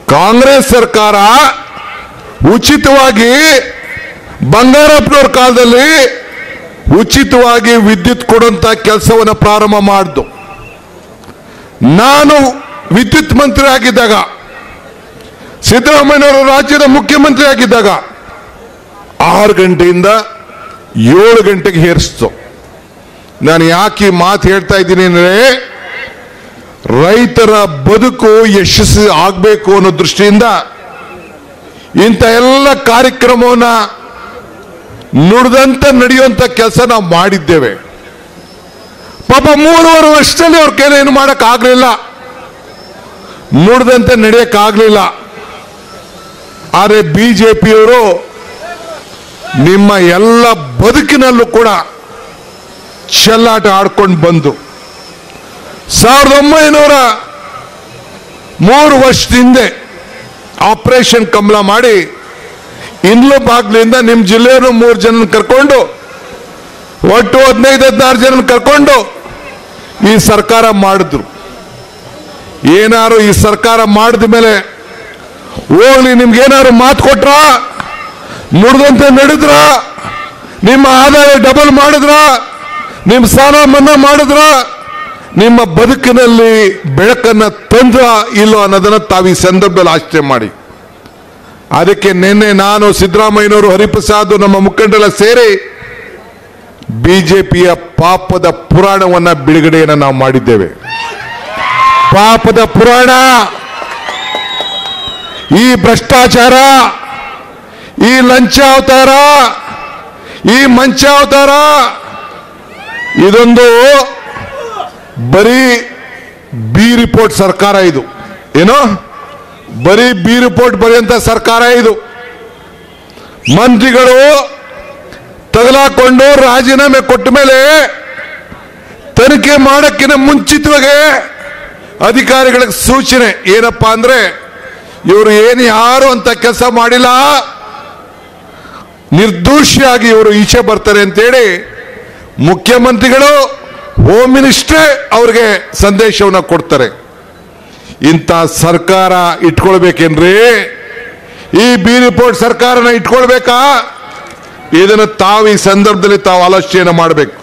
ಕಾಂಗ್ರೆಸ್ ಸರ್ಕಾರ ಉಚಿತವಾಗಿ ಬಂಗಾರಪ್ಪನವ್ರ ಕಾಲದಲ್ಲಿ ಉಚಿತವಾಗಿ ವಿದ್ಯುತ್ ಕೊಡುವಂತ ಕೆಲಸವನ್ನು ಪ್ರಾರಂಭ ಮಾಡಿದ್ದು ನಾನು ವಿದ್ಯುತ್ ಮಂತ್ರಿ ಆಗಿದ್ದಾಗ ಸಿದ್ದರಾಮಯ್ಯನವರು ರಾಜ್ಯದ ಮುಖ್ಯಮಂತ್ರಿ ಆಗಿದ್ದಾಗ ಆರು ಗಂಟೆಯಿಂದ ಏಳು ಗಂಟೆಗೆ ಹೇರಿಸ್ತು ನಾನು ಯಾಕೆ ಈ ಮಾತು ಹೇಳ್ತಾ ಇದ್ದೀನಿ ಅಂದ್ರೆ ರೈತರ ಬದುಕು ಯಶಸ್ವಿ ಆಗಬೇಕು ಅನ್ನೋ ದೃಷ್ಟಿಯಿಂದ ಇಂಥ ಎಲ್ಲ ಕಾರ್ಯಕ್ರಮವನ್ನ ನುಡಿದಂತೆ ನಡೆಯುವಂತ ಕೆಲಸ ನಾವು ಮಾಡಿದ್ದೇವೆ ಪಾಪ ಮೂರುವರೆ ವರ್ಷದಲ್ಲಿ ಅವ್ರ ಕೈಲೇನು ಮಾಡಕ್ ಆಗ್ಲಿಲ್ಲ ನುಡಿದಂತೆ ನಡೆಯಕ್ ಆಗ್ಲಿಲ್ಲ ಆದರೆ ಬಿಜೆಪಿಯವರು ನಿಮ್ಮ ಎಲ್ಲ ಬದುಕಿನಲ್ಲೂ ಕೂಡ ಚೆಲ್ಲಾಟ ಆಡ್ಕೊಂಡು ಬಂದು ಸಾವಿರದ ಒಂಬೈನೂರ ಮೂರು ವರ್ಷದ ಹಿಂದೆ ಆಪರೇಷನ್ ಕಮಲ ಮಾಡಿ ಇನ್ಲು ಬಾಗ್ಲಿಂದ ನಿಮ್ಮ ಜಿಲ್ಲೆಯನ್ನು ಮೂರು ಜನ ಕರ್ಕೊಂಡು ಒಟ್ಟು ಹದಿನೈದು ಹದಿನಾರು ಜನ ಕರ್ಕೊಂಡು ಈ ಸರ್ಕಾರ ಮಾಡಿದ್ರು ಏನಾರು ಈ ಸರ್ಕಾರ ಮಾಡಿದ ಮೇಲೆ ಹೋಗ್ಲಿ ನಿಮ್ಗೆ ಏನಾದ್ರು ಮಾತು ಕೊಟ್ರ ನುಡಿದಂತೆ ನಡೆದ್ರ ನಿಮ್ಮ ಆದಾಯ ಡಬಲ್ ಮಾಡಿದ್ರ ನಿಮ್ಮ ಸಾಲ ಮನ್ನಾ ಮಾಡಿದ್ರ ನಿಮ್ಮ ಬದುಕಿನಲ್ಲಿ ಬೆಳಕನ್ನ ತಂದ್ರ ಇಲ್ಲೋ ಅನ್ನೋದನ್ನ ತಾವು ಈ ಸಂದರ್ಭದಲ್ಲಿ ಆಶ್ಚರ್ಯ ಮಾಡಿ ಅದಕ್ಕೆ ನಿನ್ನೆ ನಾನು ಸಿದ್ದರಾಮಯ್ಯನವರು ಹರಿಪ್ರಸಾದ್ ನಮ್ಮ ಮುಖಂಡರೆಲ್ಲ ಸೇರಿ ಬಿಜೆಪಿಯ ಪಾಪದ ಪುರಾಣವನ್ನ ಬಿಡುಗಡೆಯನ್ನ ನಾವು ಮಾಡಿದ್ದೇವೆ ಪಾಪದ ಪುರಾಣ ಈ ಭ್ರಷ್ಟಾಚಾರ ಈ ಲಂಚಾವತಾರ ಈ ಮಂಚಾವತಾರ ಇದೊಂದು ಬರೀ ಬಿ ರಿಪೋರ್ಟ್ ಸರ್ಕಾರ ಇದು ಏನೋ ಬರೀ ಬಿ ರಿಪೋರ್ಟ್ ಬರೆಯುವಂತ ಸರ್ಕಾರ ಇದು ಮಂತ್ರಿಗಳು ತಗಲಾಕೊಂಡು ರಾಜೀನಾಮೆ ಕೊಟ್ಟ ಮೇಲೆ ತನಿಖೆ ಮಾಡಕ್ಕಿಂತ ಮುಂಚಿತವಾಗಿ ಅಧಿಕಾರಿಗಳಿಗೆ ಸೂಚನೆ ಏನಪ್ಪಾ ಅಂದ್ರೆ ಇವರು ಏನು ಯಾರು ಅಂತ ಕೆಲಸ ಮಾಡಿಲ್ಲ ನಿರ್ದೋಷಿಯಾಗಿ ಇವರು ಈಚೆ ಬರ್ತಾರೆ ಅಂತೇಳಿ ಮುಖ್ಯಮಂತ್ರಿಗಳು ಹೋಮ್ ಮಿನಿಸ್ಟ್ರೇ ಅವ್ರಿಗೆ ಸಂದೇಶವನ್ನ ಕೊಡ್ತಾರೆ ಇಂಥ ಸರ್ಕಾರ ಇಟ್ಕೊಳ್ಬೇಕೇನ್ರಿ ಈ ಬಿ ರಿಪೋರ್ಟ್ ಸರ್ಕಾರನ ಇಟ್ಕೊಳ್ಬೇಕಾ ಇದನ್ನು ತಾವು ಈ ಸಂದರ್ಭದಲ್ಲಿ ತಾವು ಆಲೋಚನೆ ಮಾಡಬೇಕು